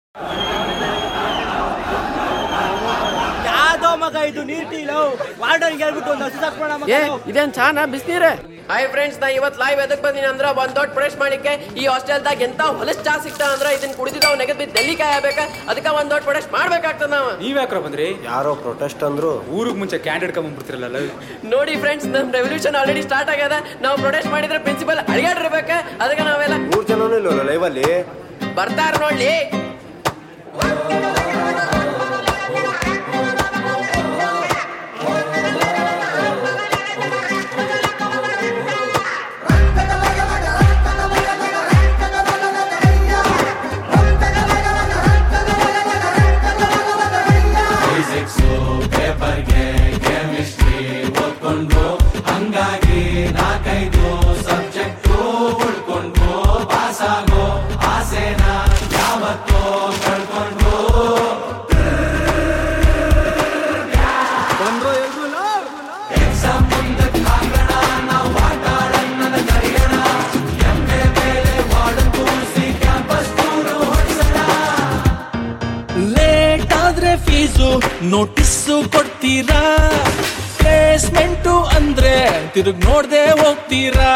ಯಾವ್ದೋ ಮಗ ಇದು ನೀರ್ ಟೀಲು ವಾರ್ಡನ್ ಹೇಳ್ಬಿಟ್ಟು ಒಂದು ಹಸು ಸಾಕ್ಬೋಣ ಮಗ ಏ ಇದೇನ್ ಚಾನ ಬಿಸ್ನೀರೇ ಹಾಯ್ ಫ್ರೆಂಡ್ಸ್ ನಾ ಇವತ್ ಲೈವ್ ಎದಕ್ ಬಂದಿನಿ ಅಂದ್ರ ಒಂದ್ ದೊಡ್ಡ ಪ್ರೊಡಕ್ಟ್ ಮಾಡ್ಲಿಕ್ಕೆ ಈ ಹಾಸ್ಟೆಲ್ದಾಗ ಎಂತ ಹೊಲಸ್ ಚಾ ಸಿಗ್ತಾ ಅಂದ್ರ ಇದನ್ನ ಕುಡಿದಿದ್ದಾವ್ ನೆಗದ್ ಬಿದ್ದು ಡೆಲ್ಲಿ ಕಾಯಬೇಕ ಅದಕ್ಕ ಒಂದ್ ದೊಡ್ಡ ಪ್ರೊಡಕ್ಟ್ ಮಾಡ್ಬೇಕಾಗ್ತದ ನಾವ ನೀವ್ ಯಾಕ್ರ ಬಂದ್ರಿ ಯಾರೋ ಪ್ರೊಟೆಸ್ಟ್ ಅಂದ್ರು ಊರಿಗೆ ಮುಂಚೆ ಕ್ಯಾಂಡಿಡೇಟ್ ಕಮ್ಮಂಬಿಡ್ತಿರಲ್ಲ ನೋಡಿ ಫ್ರೆಂಡ್ಸ್ ನಮ್ ರೆವಲ್ಯೂಷನ್ ಆಲ್ರೆಡಿ ಸ್ಟಾರ್ಟ್ ಆಗ್ಯದ ನಾವು ಪ್ರೊಡಕ್ಟ್ ಮಾಡಿದ್ರೆ ಪ್ರಿನ್ಸಿಪಲ್ ಅಡಿಗಾಡಿರ್ಬೇಕ ಅದಕ್ಕೆ ನಾವೆಲ್ಲ ಮೂರ್ ಜನನೂ ಇಲ್ವಲ್ಲ ಲೈವ್ ಅಲ್ಲಿ ಬರ್ತಾರ ನೋಡ್ಲಿ ಲೇಟ್ ಆದ್ರೆ ಫೀಸು ನೋಟಿಸ್ಸು ಕೊಡ್ತೀರಾ ಪ್ಲೇಸ್ಮೆಂಟು ಅಂದ್ರೆ ತಿರುಗ್ ನೋಡ್ದೆ ಹೋಗ್ತೀರಾ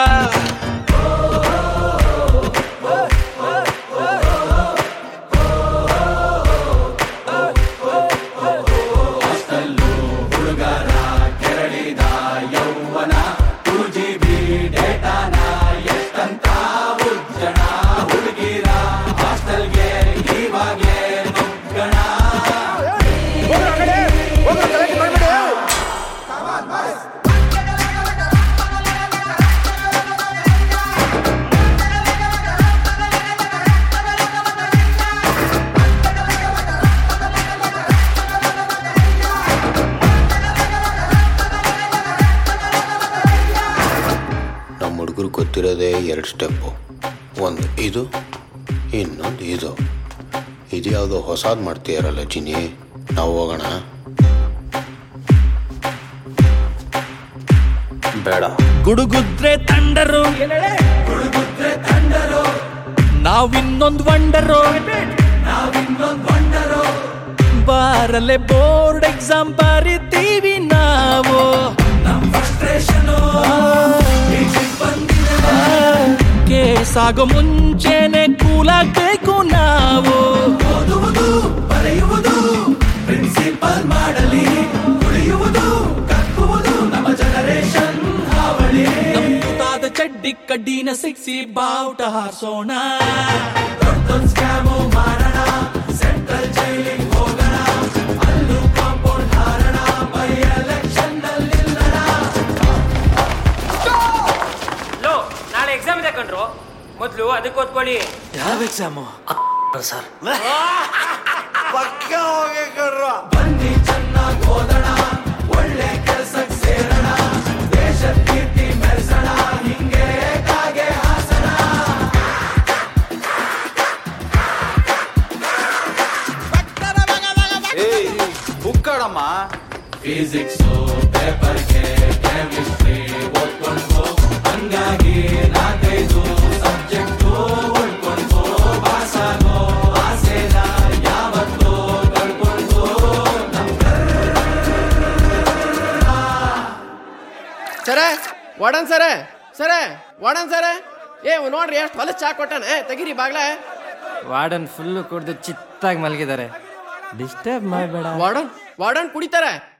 ನಮ್ಮ ಹುಡುಗರು ಗೊತ್ತಿರೋದೇ ಎರಡು ಸ್ಟೆಪ್ಪು ಒಂದು ಇದು ಇನ್ನೊಂದು ಇದು ಇದು ಯಾವುದೋ ಹೊಸಾದ್ ಮಾಡ್ತೀಯಾರಲ್ಲ ಜಿನಿ ನಾವು ಹೋಗೋಣ ಬೇಡ ಗುಡುಗುದ್ರೆ ತಂಡರು ನಾವಿನ್ನೊಂದ್ ವಂಡರು ಬಾರಲೆ ಬೋರ್ಡ್ ಎಕ್ಸಾಮ್ ಬರಿತೀವಿ ನಾವು ಕೇಸ್ ಆಗೋ ಮುಂಚೆನೆ ಕೂಲಾಗ್ಬೇಕು ನಾವು ನಮ್ಮದಾದ ಚಡ್ಡಿ ಕಡ್ಡಿನ ಸಿಕ್ಸಿ ಬಾವುಟ ಹಾರಿಸೋಣ ಲೋ ನಾಳೆ ಎಕ್ಸಾಮ್ ಇದೆ ಕಣ್ರು ಮೊದ್ಲು ಅದಕ್ಕೆ ಓದ್ಕೊಳ್ಳಿ ಯಾವ ಎಕ್ಸಾಮು ಸರ್ ಏಯ್ ಬುಕ್ಕಡಮ್ಮ ಸರ ವಾಡನ್ ಸರ ಸರ ವಾಡನ್ ಸರ ಏ ನೋಡ್ರಿ ಎಷ್ಟು ಹೊಲಸ್ ಚಾ ಕೊಟ್ಟಾನ ಏ, ತೆಗೀರಿ ಬಾಗ್ಲ ವಾರ್ಡನ್ ಫುಲ್ಲು ಕುಡ್ದು ಚಿತ್ತಾಗಿ ಮಲಗಿದ್ದಾರೆ ಡಿಸ್ಟರ್ಬ್ ಮಾಡಬೇಡ ವಾರ್ಡನ್ ವಾರ್ಡನ್ ಕುಡಿತಾರ